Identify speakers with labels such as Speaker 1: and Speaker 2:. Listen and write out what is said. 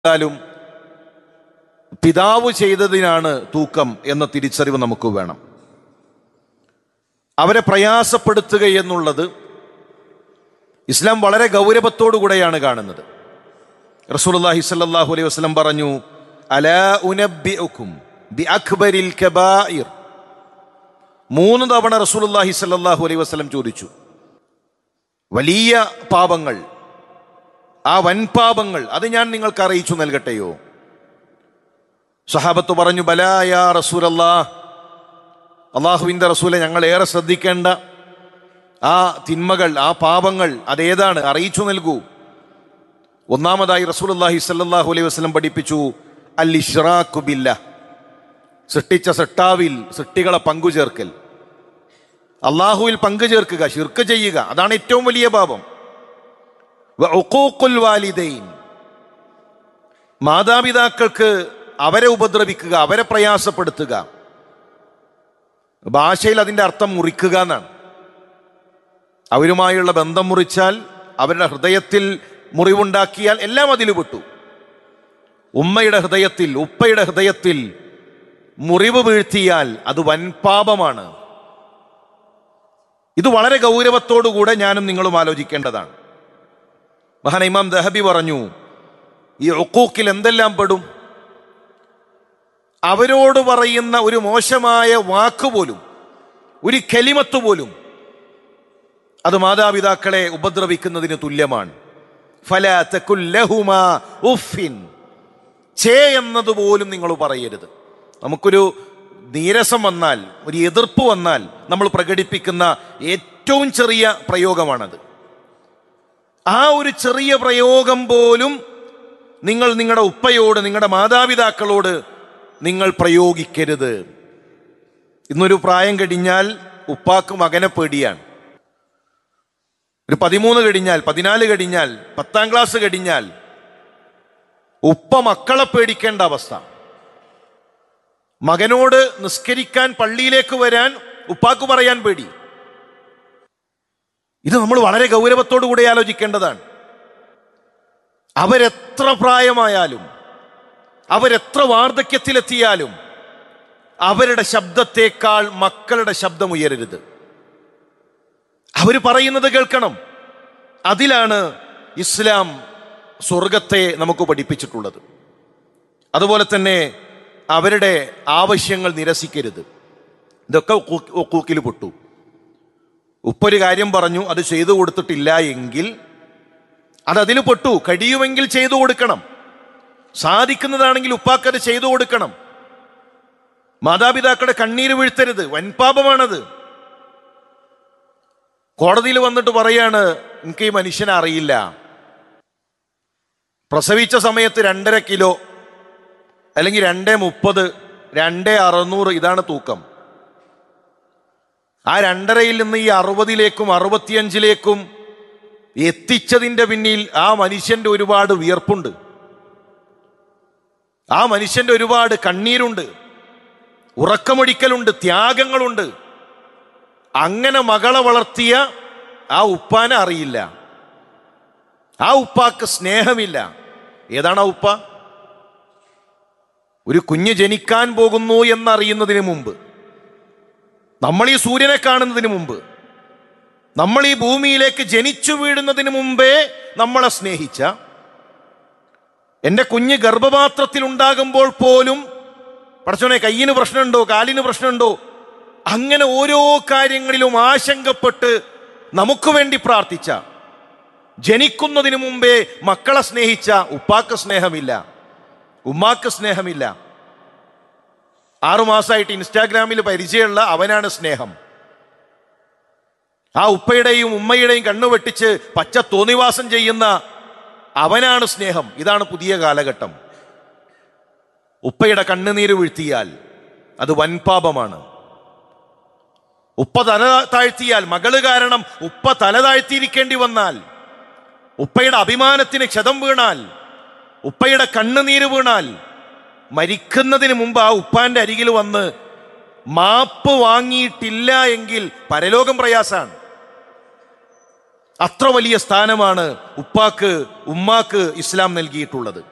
Speaker 1: ചെയ്താലും പിതാവ് ചെയ്തതിനാണ് തൂക്കം എന്ന തിരിച്ചറിവ് നമുക്ക് വേണം അവരെ പ്രയാസപ്പെടുത്തുക എന്നുള്ളത് ഇസ്ലാം വളരെ ഗൗരവത്തോടുകൂടെയാണ് കാണുന്നത് റസൂലുള്ളാഹി സ്വല്ലല്ലാഹു അലൈഹി വസല്ലം പറഞ്ഞു അലാ ഉനബ്ബിഉക്കും ബി അക്ബരിൽ കബായിർ മൂന്ന് തവണ റസൂലുള്ളാഹി സ്വല്ലല്ലാഹു അലൈഹി വസല്ലം ചോദിച്ചു വലിയ പാപങ്ങൾ ആ വൻപാപങ്ങൾ അത് ഞാൻ നിങ്ങൾക്ക് അറിയിച്ചു നൽകട്ടെയോ സഹാബത്ത് പറഞ്ഞു ബലായ റസൂലല്ലാ അള്ളാഹുവിൻ്റെ റസൂലെ ഞങ്ങൾ ഏറെ ശ്രദ്ധിക്കേണ്ട ആ തിന്മകൾ ആ പാപങ്ങൾ അതേതാണ് അറിയിച്ചു നൽകൂ ഒന്നാമതായി റസൂലുള്ളാഹി സ്വല്ലല്ലാഹു അലൈഹി വസല്ലം പഠിപ്പിച്ചു അൽ ഇഷ്റാഖു ബില്ല സൃഷ്ടിച്ച സൃഷ്ടാവിൽ സൃഷ്ടികളെ പങ്കുചേർക്കൽ അള്ളാഹുവിൽ പങ്കു ചേർക്കുക ഷിർക്ക് ചെയ്യുക അതാണ് ഏറ്റവും വലിയ പാപം വ ഉഖൂഖുൽ വാലിദൈൻ മാതാപിതാക്കൾക്ക് അവരെ ഉപദ്രവിക്കുക അവരെ പ്രയാസപ്പെടുത്തുക ഭാഷയിൽ അതിൻ്റെ അർത്ഥം മുറിക്കുക എന്നാണ് അവരുമായുള്ള ബന്ധം മുറിച്ചാൽ അവരുടെ ഹൃദയത്തിൽ മുറിവുണ്ടാക്കിയാൽ എല്ലാം അതിൽ വിട്ടു ഉമ്മയുടെ ഹൃദയത്തിൽ ഉപ്പയുടെ ഹൃദയത്തിൽ മുറിവ് വീഴ്ത്തിയാൽ അത് വൻപാപമാണ് ഇത് വളരെ ഗൗരവത്തോടുകൂടെ ഞാനും നിങ്ങളും ആലോചിക്കേണ്ടതാണ് മഹാൻ ഇമാം ദഹബി പറഞ്ഞു ഈ ഒക്കൂക്കിൽ എന്തെല്ലാം പെടും അവരോട് പറയുന്ന ഒരു മോശമായ വാക്ക് പോലും ഒരു കെലിമത്ത് പോലും അത് മാതാപിതാക്കളെ ഉപദ്രവിക്കുന്നതിന് തുല്യമാണ് ഫല തക്കുല്ലഹുമാ ഉഫിൻ ചേ എന്നതുപോലും നിങ്ങൾ പറയരുത് നമുക്കൊരു നീരസം വന്നാൽ ഒരു എതിർപ്പ് വന്നാൽ നമ്മൾ പ്രകടിപ്പിക്കുന്ന ഏറ്റവും ചെറിയ പ്രയോഗമാണത് ആ ഒരു ചെറിയ പ്രയോഗം പോലും നിങ്ങൾ നിങ്ങളുടെ ഉപ്പയോട് നിങ്ങളുടെ മാതാപിതാക്കളോട് നിങ്ങൾ പ്രയോഗിക്കരുത് ഇന്നൊരു പ്രായം കഴിഞ്ഞാൽ ഉപ്പാക്ക് മകനെ പേടിയാണ് ഒരു പതിമൂന്ന് കഴിഞ്ഞാൽ പതിനാല് കഴിഞ്ഞാൽ പത്താം ക്ലാസ് കഴിഞ്ഞാൽ ഉപ്പ മക്കളെ പേടിക്കേണ്ട അവസ്ഥ മകനോട് നിസ്കരിക്കാൻ പള്ളിയിലേക്ക് വരാൻ ഉപ്പാക്ക് പറയാൻ പേടി ഇത് നമ്മൾ വളരെ ഗൗരവത്തോടു കൂടി ആലോചിക്കേണ്ടതാണ് അവരെത്ര പ്രായമായാലും അവരെത്ര വാർദ്ധക്യത്തിലെത്തിയാലും അവരുടെ ശബ്ദത്തേക്കാൾ മക്കളുടെ ശബ്ദം ഉയരരുത് അവർ പറയുന്നത് കേൾക്കണം അതിലാണ് ഇസ്ലാം സ്വർഗത്തെ നമുക്ക് പഠിപ്പിച്ചിട്ടുള്ളത് അതുപോലെ തന്നെ അവരുടെ ആവശ്യങ്ങൾ നിരസിക്കരുത് ഇതൊക്കെ ഒക്കൂക്കിൽ പൊട്ടു ഉപ്പൊരു കാര്യം പറഞ്ഞു അത് ചെയ്തു കൊടുത്തിട്ടില്ല എങ്കിൽ അത് അതിൽ പൊട്ടു കഴിയുമെങ്കിൽ ചെയ്തു കൊടുക്കണം സാധിക്കുന്നതാണെങ്കിൽ ഉപ്പാക്കത് ചെയ്തു കൊടുക്കണം മാതാപിതാക്കളുടെ കണ്ണീര് വീഴ്ത്തരുത് വൻപാപമാണത് കോടതിയിൽ വന്നിട്ട് പറയാണ് എനിക്ക് ഈ മനുഷ്യനെ അറിയില്ല പ്രസവിച്ച സമയത്ത് രണ്ടര കിലോ അല്ലെങ്കിൽ രണ്ടേ മുപ്പത് രണ്ടേ അറുന്നൂറ് ഇതാണ് തൂക്കം ആ രണ്ടരയിൽ നിന്ന് ഈ അറുപതിലേക്കും അറുപത്തിയഞ്ചിലേക്കും എത്തിച്ചതിൻ്റെ പിന്നിൽ ആ മനുഷ്യന്റെ ഒരുപാട് വിയർപ്പുണ്ട് ആ മനുഷ്യന്റെ ഒരുപാട് കണ്ണീരുണ്ട് ഉറക്കമൊടിക്കലുണ്ട് ത്യാഗങ്ങളുണ്ട് അങ്ങനെ മകളെ വളർത്തിയ ആ ഉപ്പാനെ അറിയില്ല ആ ഉപ്പാക്ക് സ്നേഹമില്ല ഏതാണ് ആ ഉപ്പ ഒരു കുഞ്ഞ് ജനിക്കാൻ പോകുന്നു എന്നറിയുന്നതിന് മുമ്പ് നമ്മൾ ഈ സൂര്യനെ കാണുന്നതിന് മുമ്പ് നമ്മൾ ഈ ഭൂമിയിലേക്ക് ജനിച്ചു വീഴുന്നതിന് മുമ്പേ നമ്മളെ സ്നേഹിച്ച എൻ്റെ കുഞ്ഞ് ഗർഭപാത്രത്തിൽ ഉണ്ടാകുമ്പോൾ പോലും പടച്ചോനെ കയ്യിന് പ്രശ്നമുണ്ടോ കാലിന് പ്രശ്നമുണ്ടോ അങ്ങനെ ഓരോ കാര്യങ്ങളിലും ആശങ്കപ്പെട്ട് നമുക്ക് വേണ്ടി പ്രാർത്ഥിച്ച ജനിക്കുന്നതിന് മുമ്പേ മക്കളെ സ്നേഹിച്ച ഉപ്പാക്ക് സ്നേഹമില്ല ഉമ്മാക്ക് സ്നേഹമില്ല ആറുമാസമായിട്ട് ഇൻസ്റ്റാഗ്രാമിൽ പരിചയമുള്ള അവനാണ് സ്നേഹം ആ ഉപ്പയുടെയും ഉമ്മയുടെയും കണ്ണു വെട്ടിച്ച് പച്ച തോന്നിവാസം ചെയ്യുന്ന അവനാണ് സ്നേഹം ഇതാണ് പുതിയ കാലഘട്ടം ഉപ്പയുടെ കണ്ണുനീര് വീഴ്ത്തിയാൽ അത് വൻപാപമാണ് ഉപ്പ തല താഴ്ത്തിയാൽ മകള് കാരണം ഉപ്പ തല താഴ്ത്തിയിരിക്കേണ്ടി വന്നാൽ ഉപ്പയുടെ അഭിമാനത്തിന് ക്ഷതം വീണാൽ ഉപ്പയുടെ കണ്ണുനീര് വീണാൽ മരിക്കുന്നതിന് മുമ്പ് ആ ഉപ്പാന്റെ അരികിൽ വന്ന് മാപ്പ് വാങ്ങിയിട്ടില്ല എങ്കിൽ പരലോകം പ്രയാസാണ് അത്ര വലിയ സ്ഥാനമാണ് ഉപ്പാക്ക് ഉമ്മാക്ക് ഇസ്ലാം നൽകിയിട്ടുള്ളത്